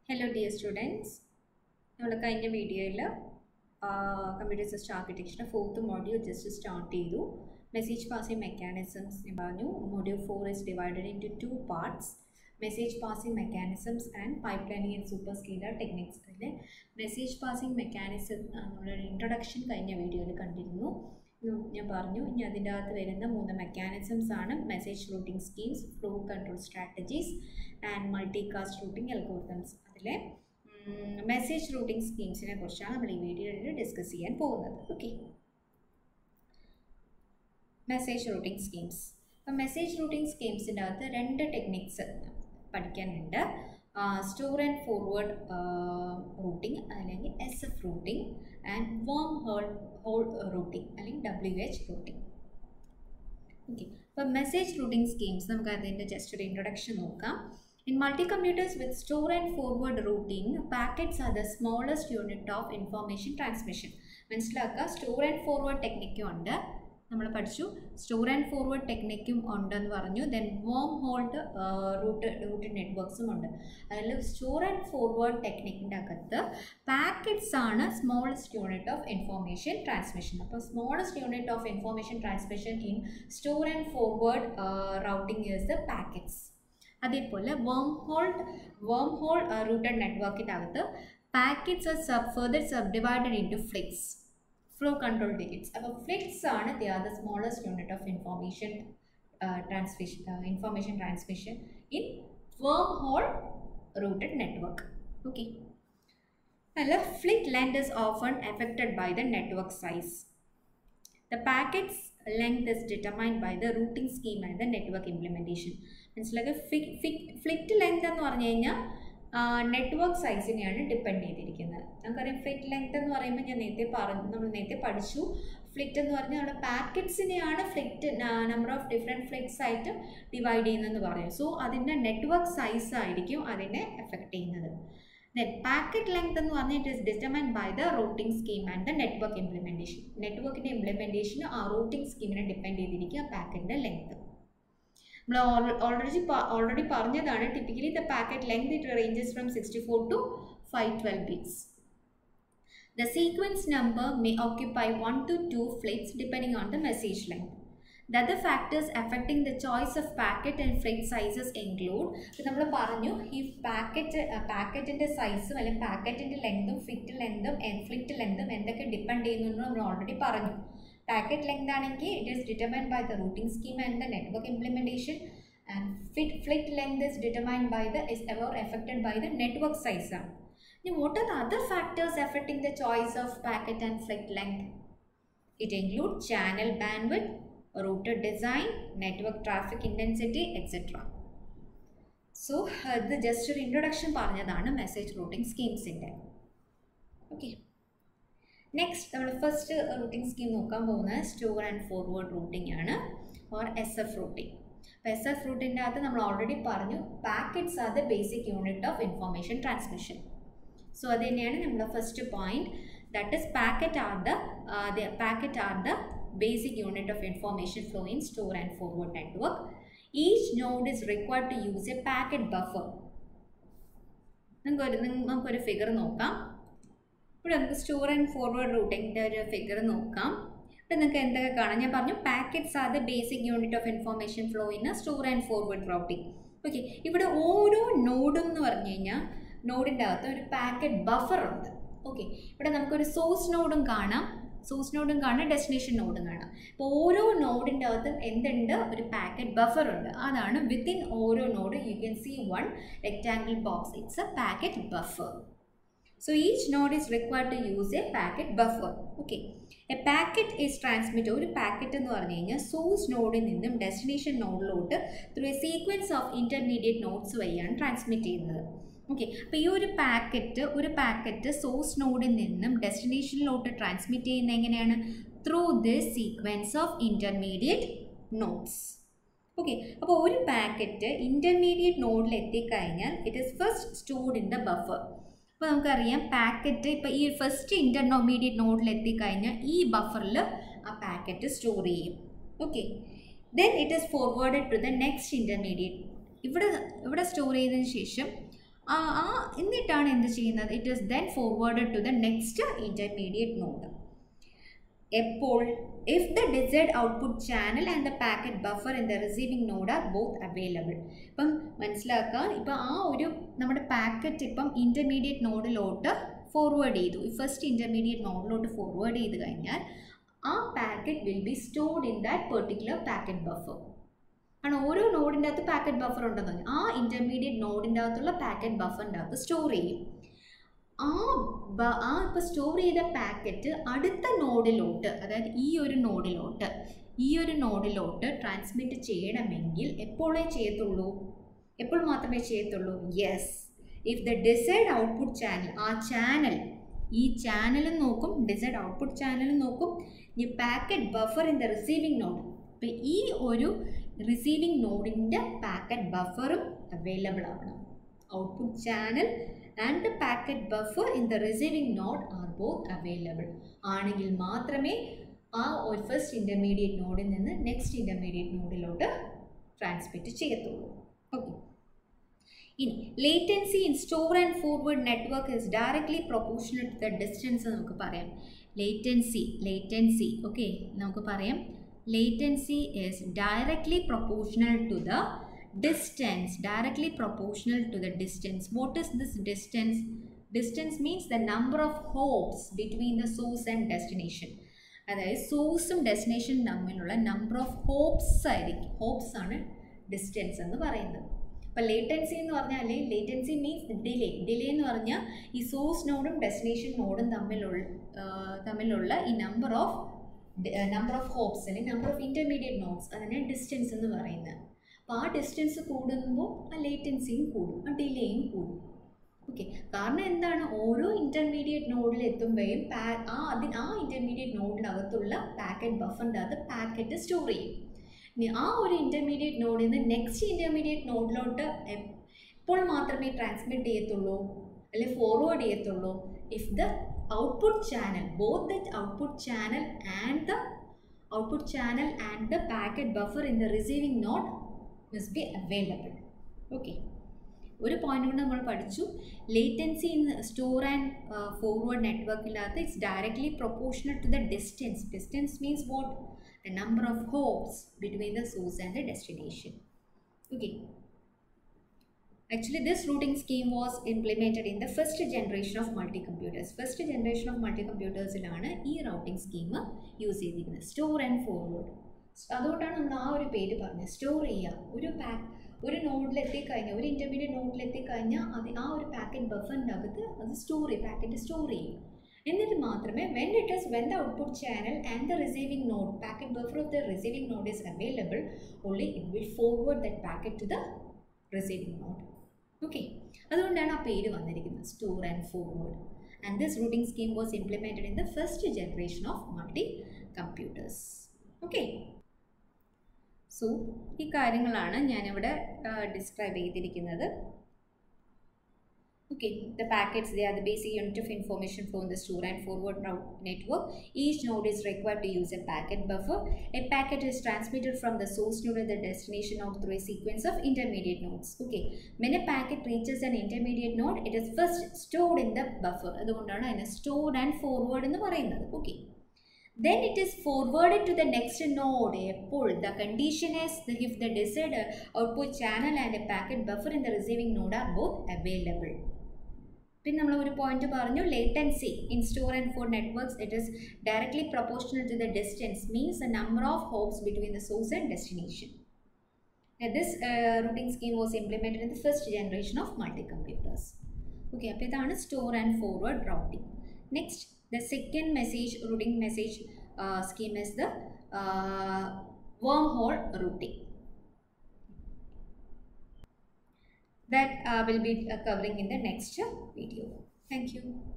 Hello dear students നമ്മൾ കഴിഞ്ഞ വീഡിയോയിൽ കമ്പ്യൂട്ടർ സിസ്റ്റം ആർക്കിടെക്ചറിൻ്റെ ഫോർത്ത് മോഡ്യൂൾ ജസ്റ്റ് സ്റ്റാർട്ട് ചെയ്തു മെസ്സേജ് പാസിംഗ് മെക്കാനിസംസ് ഞാൻ പറഞ്ഞു module four is divided in two two parts message passing mechanisms and pipelining and super scalar techniques അതിൽ message passing mechanism നമ്മുടെ introduction കഴിഞ്ഞ വീഡിയോയിൽ കണ്ടിരുന്നു ഉം, ഞാൻ പറഞ്ഞു ഇനി അതിൻ്റെ അകത്ത് വരുന്ന മൂന്ന് മെക്കാനിസംസ് ആണ് message routing schemes flow control strategies and multicast routing algorithms അതിലെ മെസ്സേജ് റൂട്ടിംഗ് സ്കീംസിനെ കുറിച്ചാണ് നമ്മൾ ഈ വീഡിയോയിൽ ഡിസ്കസ് ചെയ്യാൻ പോകുന്നത് ഓക്കെ മെസ്സേജ് റൂട്ടിംഗ് സ്കീംസ് അപ്പം മെസ്സേജ് റൂട്ടിംഗ് സ്കീംസിൻ്റെ അകത്ത് രണ്ട് ടെക്നിക്സ് പഠിക്കാനുണ്ട് സ്റ്റോർ ആൻഡ് ഫോർവേഡ് റൂട്ടിംഗ് അല്ലെങ്കിൽ S F routing and worm hole hole routing അല്ലെങ്കിൽ ഡബ്ല്യു എച്ച് റൂട്ടിംഗ് ഓക്കെ അപ്പോൾ മെസ്സേജ് റൂട്ടിംഗ് സ്കീംസ് നമുക്ക് അതിൻ്റെ ജസ്റ്റ് ഒരു ഇൻട്രൊഡക്ഷൻ നോക്കാം In multi-computers with store and forward routing, packets are the smallest unit of information transmission. മനസ്സിലാക്കുക store and forward ടെക്നിക്കും ഉണ്ട് നമ്മൾ പഠിച്ചു സ്റ്റോർ ആൻഡ് ഫോർവേഡ് ടെക്നിക്കും ഉണ്ടെന്ന് പറഞ്ഞു then worm hold route route നെറ്റ്വർക്ക്സും ഉണ്ട് അതിൽ സ്റ്റോർ ആൻഡ് ഫോർവേഡ് ടെക്നിക്കിൻ്റെ അകത്ത് packets are smallest unit of information transmission അപ്പോൾ smallest unit of information transmission in store and forward routing is the packets അതേപോലെ worm hole worm hole routed നെറ്റ്വർക്കിൻ്റെ അകത്ത് packets are sub further subdivided in into flits flow control digits അപ്പോൾ flits ആണ് the are the smallest unit of information transmission information transmission in worm hole routed network okay അല്ല flit length is often affected by the network size The packet's length is determined by the routing scheme and the network implementation. മനസ്സിലാക്കുക ഫ്ലിറ്റ് length എന്ന് പറഞ്ഞു കഴിഞ്ഞാൽ network സൈസിനെയാണ് depend ചെയ്തിരിക്കുന്നത് നമുക്കറിയാം ഫ്ലിറ്റ് length എന്ന് പറയുമ്പോൾ ഞാൻ നേരത്തെ പറഞ്ഞു നമ്മൾ നേരത്തെ പഠിച്ചു ഫ്ലിറ്റ് എന്ന് പറഞ്ഞാൽ നമ്മുടെ പാക്കറ്റ്സിനെയാണ് flit number of different flits ആയിട്ട് ഡിവൈഡ് ചെയ്യുന്നതെന്ന് പറയും സോ അതിൻ്റെ നെറ്റ്വർക്ക് സൈസ് ആയിരിക്കും അതിനെ എഫക്റ്റ് ചെയ്യുന്നത് ദെൻ പാക്കറ്റ് ലെങ്ത് എന്ന് പറഞ്ഞാൽ it is determined by the routing scheme and the network implementation നെറ്റ്വർക്കിൻ്റെ ഇംപ്ലിമെൻറ്റേഷൻ ആ റൂട്ടിംഗ് സ്കീമിനെ ഡിപ്പെൻഡ് ചെയ്തിരിക്കുക പാക്കറ്റിൻ്റെ ലെങ്ത് നമ്മൾ ഓൾറെഡി ഓൾറെഡി പറഞ്ഞതാണ് typically the packet length it ranges from sixty four to five twelve bits The sequence number may occupy 1 to 2 flits depending on the message length. The other factors affecting the choice of packet and flight sizes include നമ്മൾ പറഞ്ഞു ഈ packet പാക്കറ്റിൻ്റെ സൈസും അല്ലെങ്കിൽ പാക്കറ്റിൻ്റെ ലെങ്തും fit ലെങ്തും ഫ്ലിറ്റ് ലെങ്തും എന്തൊക്കെ depend ചെയ്യുന്നു എന്ന് നമ്മൾ already പറഞ്ഞു പാക്കറ്റ് ലെങ്ത് ആണെങ്കിൽ it is determined by the routing scheme and the network implementation and fit flit length is determined by the is or affected by the network size ആണ് ഇനി what are the other factors affecting the choice of packet and flit length it include channel bandwidth routed design, network traffic intensity, etc. So ഇത് just ഒരു introduction പറഞ്ഞതാണ് message routing സ്കീംസിൻ്റെ okay next നമ്മൾ first routing scheme നോക്കാൻ പോകുന്നത് store and forward routing ആണ് or S F routing അപ്പോൾ എസ് എഫ് റൂട്ടിൻ്റെ അകത്ത് നമ്മൾ ഓൾറെഡി പറഞ്ഞു packets are the basic unit of information transmission so അത് തന്നെയാണ് നമ്മുടെ first point that is packet are the packet are the basic unit of information flow in store and forward network. Each node is required to use a packet buffer. നമുക്കൊരു നമുക്കൊരു figure നോക്കാം ഇവിടെ നമുക്ക് store and forward റൂട്ടിങ്ങിൻ്റെ ഒരു figure നോക്കാം ഇവിടെ നിങ്ങൾക്ക് എന്തൊക്കെ കാണാം ഞാൻ പറഞ്ഞു packets are the basic unit of information flow in store and forward routing okay ഇവിടെ ഓരോ നോഡും എന്ന് പറഞ്ഞു കഴിഞ്ഞാൽ നോഡിൻ്റെ അകത്ത് ഒരു പാക്കറ്റ് ബഫർ ഉണ്ട് ഓക്കെ ഇവിടെ നമുക്കൊരു സോഴ്സ് നോഡും കാണാം സോഴ്സ് നോഡും കാണാം ഡെസ്റ്റിനേഷൻ നോഡും കാണാം അപ്പോൾ ഓരോ നോഡിൻ്റെ അകത്തും എന്തുണ്ട് ഒരു പാക്കറ്റ് ബഫർ ഉണ്ട് അതാണ് വിത്തിൻ ഓരോ node you can see one rectangle box it's a packet buffer so each node is required to use a packet buffer okay a packet is transmit ഒരു പാക്കറ്റ് എന്ന് പറഞ്ഞു കഴിഞ്ഞാൽ സോഴ്സ് നോഡിൽ നിന്നും ഡെസ്റ്റിനേഷൻ നോഡിലോട്ട് through a sequence of intermediate nodes വഴിയാണ് transmit ചെയ്യുന്നത് ഓക്കെ അപ്പോൾ ഈ ഒരു പാക്കറ്റ് ഒരു പാക്കറ്റ് സോഴ്സ് നോഡിൽ നിന്നും ഡെസ്റ്റിനേഷനിലോട്ട് ട്രാൻസ്മിറ്റ് ചെയ്യുന്ന എങ്ങനെയാണ് through this sequence of intermediate nodes okay അപ്പോൾ ഒരു പാക്കറ്റ് ഇൻ്റർമീഡിയറ്റ് നോഡിൽ എത്തിക്കഴിഞ്ഞാൽ it is first stored in the buffer അപ്പോൾ നമുക്കറിയാം പാക്കറ്റ് ഇപ്പോൾ ഈ ഫസ്റ്റ് ഇൻ്റർമീഡിയറ്റ് നോഡിൽ എത്തിക്കഴിഞ്ഞാൽ ഈ ബഫറിൽ ആ പാക്കറ്റ് സ്റ്റോർ ചെയ്യും okay then it is forwarded to the next intermediate ഇവിടെ ഇവിടെ സ്റ്റോർ ചെയ്തതിന് ശേഷം ആ ആ എന്നിട്ടാണ് എന്ത് ചെയ്യുന്നത് it is then forwarded to the next intermediate node എപ്പോൾ if the decide output channel and the packet buffer in the receiving node are both available ഇപ്പം മനസ്സിലാക്കുക ഇപ്പം ആ ഒരു നമ്മുടെ പാക്കറ്റ് ഇപ്പം ഇൻ്റർമീഡിയറ്റ് നോഡിലോട്ട് ഫോർവേഡ് ചെയ്തു ഈ ഫസ്റ്റ് ഇൻ്റർമീഡിയറ്റ് നോഡിലോട്ട് ഫോർവേഡ് ചെയ്ത് കഴിഞ്ഞാൽ ആ packet will be stored in that particular packet buffer കാരണം ഓരോ നോഡിൻ്റെ അകത്ത് പാക്കറ്റ് ബഫർ ഉണ്ടെന്ന് പറഞ്ഞു ആ ഇൻ്റർമീഡിയറ്റ് നോഡിൻ്റെ അകത്തുള്ള പാക്കറ്റ് ബഫറിൻ്റെ അകത്ത് സ്റ്റോർ ചെയ്യും ആ ബ ആ ഇപ്പോൾ സ്റ്റോർ ചെയ്ത പാക്കറ്റ് അടുത്ത നോഡിലോട്ട് അതായത് ഈ ഒരു നോഡിലോട്ട് ഈ ഒരു നോഡിലോട്ട് ട്രാൻസ്മിറ്റ് ചെയ്യണമെങ്കിൽ എപ്പോഴേ ചെയ്യത്തുള്ളൂ എപ്പോൾ മാത്രമേ ചെയ്യത്തുള്ളൂ yes if the decide output channel ആ ചാനൽ ഈ ചാനലും നോക്കും ഡിസൈഡ് ഔട്ട്പുട്ട് ചാനലും നോക്കും ഈ packet buffer in the receiving node അപ്പോൾ ഈ ഒരു റിസീവിംഗ് നോഡിൻ്റെ പാക്കറ്റ് ബഫറും അവൈലബിൾ ആവണം output channel and the packet buffer in the receiving node are both available ആണെങ്കിൽ മാത്രമേ ആ ഒരു ഫസ്റ്റ് ഇൻ്റർമീഡിയറ്റ് നോഡിൽ നിന്ന് നെക്സ്റ്റ് ഇൻ്റർമീഡിയറ്റ് നോഡിലോട്ട് ട്രാൻസ്മിറ്റ് ചെയ്യത്തുള്ളൂ ഓക്കെ ഇനി latency in store and forward network is directly proportional to the distance നമുക്ക് പറയാം ലേറ്റൻസി ലേറ്റൻസി ഓക്കെ നമുക്ക് പറയാം latency is directly proportional to the distance directly proportional to the distance what is this distance distance means the number of hops between the source and destination അതായത് സോഴ്സും ഡെസ്റ്റിനേഷനും തമ്മിലുള്ള number of hops ആയിരിക്കും hops ആണ് distance എന്ന് പറയുന്നത് അപ്പോൾ latency എന്ന് പറഞ്ഞാൽ അല്ലെങ്കിൽ ലേറ്റൻസി മീൻസ് ഡിലേ ഡിലേ എന്ന് പറഞ്ഞാൽ ഈ സോഴ്സ് നോഡും ഡെസ്റ്റിനേഷൻ നോഡും തമ്മിലുള്ള തമ്മിലുള്ള ഈ number of number of hops അല്ലെങ്കിൽ നമ്പർ ഓഫ് ഇൻ്റർമീഡിയറ്റ് നോട്ട്സ് അതിനെ ഡിസ്റ്റൻസ് എന്ന് പറയുന്നത് അപ്പോൾ ആ ഡിസ്റ്റൻസ് കൂടുമ്പോൾ ആ ലേറ്റൻസിയും കൂടും ആ ഡിലേയും കൂടും ഓക്കെ കാരണം എന്താണ് ഓരോ ഇൻ്റർമീഡിയറ്റ് നോഡിൽ എത്തുമ്പോഴും പാ ആ അതി ആ ഇൻ്റർമീഡിയറ്റ് നോഡിനകത്തുള്ള പാക്കറ്റ് ബഫറിൻ്റെ അകത്ത് പാക്കറ്റ് സ്റ്റോർ ചെയ്യും ഇനി ആ ഒരു ഇൻ്റർമീഡിയറ്റ് നോഡിൽ നിന്ന് നെക്സ്റ്റ് ഇൻ്റർമീഡിയറ്റ് നോഡിലോട്ട് എപ്പോൾ മാത്രമേ ട്രാൻസ്മിറ്റ് ചെയ്യത്തുള്ളൂ അല്ലെങ്കിൽ ഫോർവേഡ് ചെയ്യത്തുള്ളൂ if the output channel both that output channel and the output channel and the packet buffer in the receiving node must be available okay ഒരു പോയിന്റ് കൊണ്ട് നമ്മൾ പഠിച്ചു latency in store and forward നെറ്റ്വർക്കിനകത്ത് it's directly proportional to the distance distance means what the number of hops between the source and the destination okay Actually, this routing scheme was implemented in the first generation of multi-computers. First generation of multi-computersിലാണ് ഈ routing scheme use ചെയ്തിരിക്കുന്നത് store and forward അതുകൊണ്ടാണ് നമ്മൾ ആ ഒരു പേര് പറഞ്ഞത് store ചെയ്യുക ഒരു പാക്ക് ഒരു നോഡിലെത്തിക്കഴിഞ്ഞാൽ ഒരു ഇൻ്റർമീഡിയറ്റ് നോഡിലെത്തിക്കഴിഞ്ഞാൽ അത് ആ ഒരു പാക്കറ്റ് ബഫറിൻ്റെ അകത്ത് അത് സ്റ്റോർ ചെയ്യും പാക്കറ്റ് സ്റ്റോർ ചെയ്യും എന്നിട്ട് മാത്രമേ when it is when the output channel and the receiving node packet buffer of the receiving node is available only it will forward that packet to the receiving node okay അതുകൊണ്ടാണ് ആ പേര് വന്നിരിക്കുന്നത് store and forward and this routing scheme was implemented in the first generation of multi computers okay so ഈ കാര്യങ്ങളാണ് ഞാനിവിടെ describe ചെയ്തിരിക്കുന്നത് Okay, the packets, they are the basic unit of information flow in the store and forward route network. Each node is required to use a packet buffer. A packet is transmitted from the source node to the destination node through a sequence of intermediate nodes. Okay, when a packet reaches an intermediate node, it is first stored in the buffer. അതുകൊണ്ടാണ് അതിനെ stored and forward എന്ന് പറയുന്നത്. Okay. Then it is forwarded to the next node. എപ്പോൾ the condition is that if the desired output channel and a packet buffer in the receiving node are both available. പിന്നെ നമ്മൾ ഒരു point പറഞ്ഞു latency in store and for networks it is directly proportional to the distance means the number of hops between the source and destination this routing scheme was implemented in the first generation of multi computers okay അപ്പോൾ ഇതാണ് store and forward routing next the second message routing message uh, scheme is the uh, wormhole routing that uh, will be covering in the next video thank you